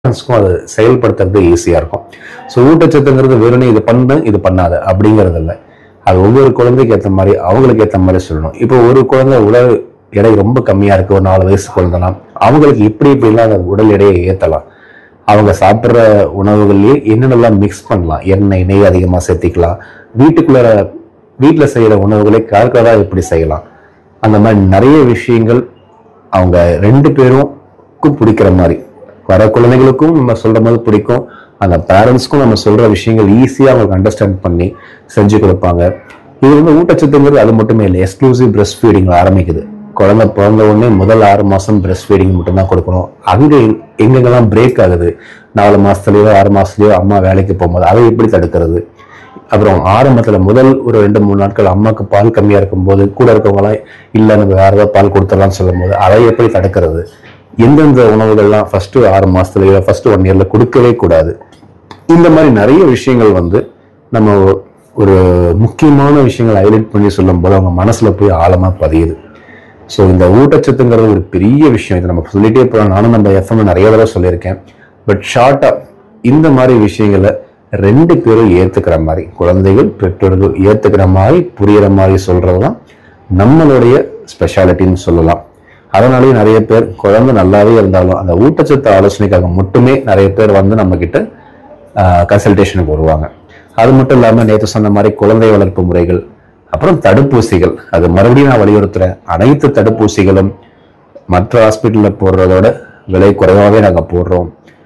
பேரண்ட்ஸ்க்கும் அது செயல்படுத்துறது ஈஸியா இருக்கும் ஸோ ஊட்டச்சத்துங்கிறது வெறும் இது பண்ணு இது பண்ணாத அப்படிங்கிறது இல்லை அது ஒவ்வொரு குழந்தைக்கு ஏற்ற மாதிரி அவங்களுக்கு ஏற்ற மாதிரி சொல்லணும் இப்போ ஒரு குழந்தை உடல் எடை ரொம்ப கம்மியா இருக்கு ஒரு நாலு வயசு குழந்தைனா அவங்களுக்கு இப்படி இப்படிலாம் அந்த உடல் எடையை ஏற்றலாம் அவங்க சாப்பிட்ற உணவுகள்லயே என்னென்னலாம் மிக்ஸ் பண்ணலாம் எண்ணெய் நெய் அதிகமாக சேர்த்திக்கலாம் வீட்டுக்குள்ள வீட்டில் செய்கிற உணவுகளை கலக்கலாக எப்படி செய்யலாம் அந்த மாதிரி நிறைய விஷயங்கள் அவங்க ரெண்டு பேருக்கும் பிடிக்கிற மாதிரி வர குழந்தைகளுக்கும் நம்ம சொல்ற மாதிரி பிடிக்கும் அந்த பேரண்ட்ஸ்க்கும் நம்ம சொல்ற விஷயங்கள் ஈஸியாக அவங்களுக்கு அண்டர்ஸ்டாண்ட் பண்ணி செஞ்சு கொடுப்பாங்க இது வந்து ஊட்டச்சத்துங்கிறது அது மட்டுமே இல்லை எக்ஸ்க்ளூசிவ் பிரஸ்ட் ஃபீடிங் ஆரம்பிக்குது குழந்தை பிறந்த உடனே முதல் ஆறு மாசம் பிரஸ்ட் ஃபீடிங் மட்டும்தான் கொடுக்கணும் அங்க எங்கெங்கெல்லாம் பிரேக் ஆகுது நாலு மாசத்துலயோ ஆறு மாசத்துலயோ அம்மா வேலைக்கு போகும்போது அதை எப்படி தடுக்கிறது அப்புறம் ஆரம்பத்துல முதல் ஒரு ரெண்டு மூணு நாட்கள் அம்மாக்கு பால் கம்மியா இருக்கும்போது கூட இருக்கவங்களாம் இல்ல நம்ம வேற ஏதாவது பால் கொடுத்துடலாம்னு சொல்லும்போது அதை எப்படி தடுக்கிறது எந்தெந்த உணவுகள்லாம் ஃபர்ஸ்ட் ஆறு மாசத்துலயோ ஃபர்ஸ்ட் ஒன் இயர்ல கொடுக்கவே கூடாது இந்த மாதிரி நிறைய விஷயங்கள் வந்து நம்ம ஒரு முக்கியமான விஷயங்களை ஹைலைட் பண்ணி சொல்லும்போது அவங்க மனசுல போய் ஆழமா பதியுது ஸோ இந்த ஊட்டச்சத்துங்கிறது ஒரு பெரிய விஷயம் இதை நம்ம சொல்லிட்டே போகிறோம் நானும் நம்ம எஃப்எம் நிறைய தடவை சொல்லியிருக்கேன் பட் ஷார்ட்டாக இந்த மாதிரி விஷயங்களை ரெண்டு பேரும் ஏற்றுக்கிற மாதிரி குழந்தைகள் பெற்றோர்கள் ஏற்றுக்கிற மாதிரி புரியிற மாதிரி சொல்கிறது தான் நம்மளுடைய ஸ்பெஷாலிட்டின்னு சொல்லலாம் அதனாலேயே நிறைய பேர் குழந்தை நல்லாவே இருந்தாலும் அந்த ஊட்டச்சத்து ஆலோசனைக்காக மட்டுமே நிறைய பேர் வந்து நம்ம கிட்ட கன்சல்டேஷனுக்கு வருவாங்க அது மட்டும் இல்லாமல் நேற்று சொன்ன மாதிரி குழந்தை வளர்ப்பு முறைகள் அப்புறம் தடுப்பூசிகள் அது மறுபடியும் நான் வலியுறுத்துறேன் அனைத்து தடுப்பூசிகளும் மற்ற ஹாஸ்பிட்டலில் போடுறதோட விலை குறைவாகவே நாங்கள் போடுறோம்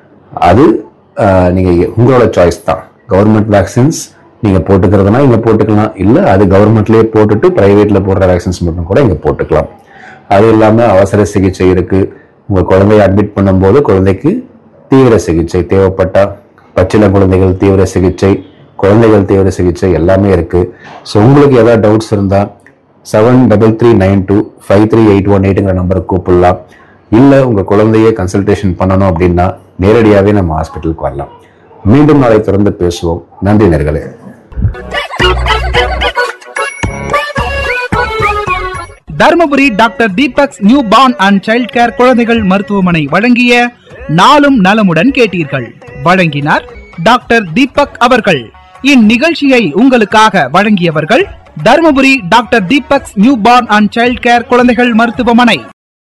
அது ஆஹ், நீங்க உங்களோட சாய்ஸ் தான் கவர்மெண்ட் வேக்சின்ஸ் நீங்க போட்டுக்கிறதுனா இங்க போட்டுக்கலாம் இல்ல அது கவர்மெண்ட்லயே போட்டுட்டு பிரைவேட்ல போடுற வேக்சின்ஸ் மட்டும் கூட இங்க போட்டுக்கலாம் அது இல்லாம அவசர சிகிச்சை இருக்கு உங்க குழந்தைய அட்மிட் பண்ணும்போது குழந்தைக்கு தீவிர சிகிச்சை தேவைப்பட்டா பச்சிளம் குழந்தைகள் தீவிர சிகிச்சை குழந்தைகள் தீவிர சிகிச்சை எல்லாமே இருக்கு ஸோ உங்களுக்கு ஏதாவது டவுட்ஸ் இருந்தா seven double three nine two five three eight one எயிட்டுங்கிற நம்பருக்கு கூப்பிடலாம் இல்லை உங்கள் குழந்தைய கன்சல்டேஷன் பண்ணணும் அப்படின்னா நேரடியாகவே நம்ம ஹாஸ்பிட்டலுக்கு வரலாம் மீண்டும் நாளை தொடர்ந்து பேசுவோம் நன்றி நேர்களே Dharmapuri doctor Deepak's newborn and child care குழந்தைகள் மருத்துவமனை வழங்கிய நாளும் நலமுடன் கேட்டீர்கள் வழங்கினார் டாக்டர் தீபக் அவர்கள் இந்நிகழ்ச்சியை உங்களுக்காக வழங்கியவர்கள் Dharmapuri doctor Deepak's newborn and child care குழந்தைகள் மருத்துவமனை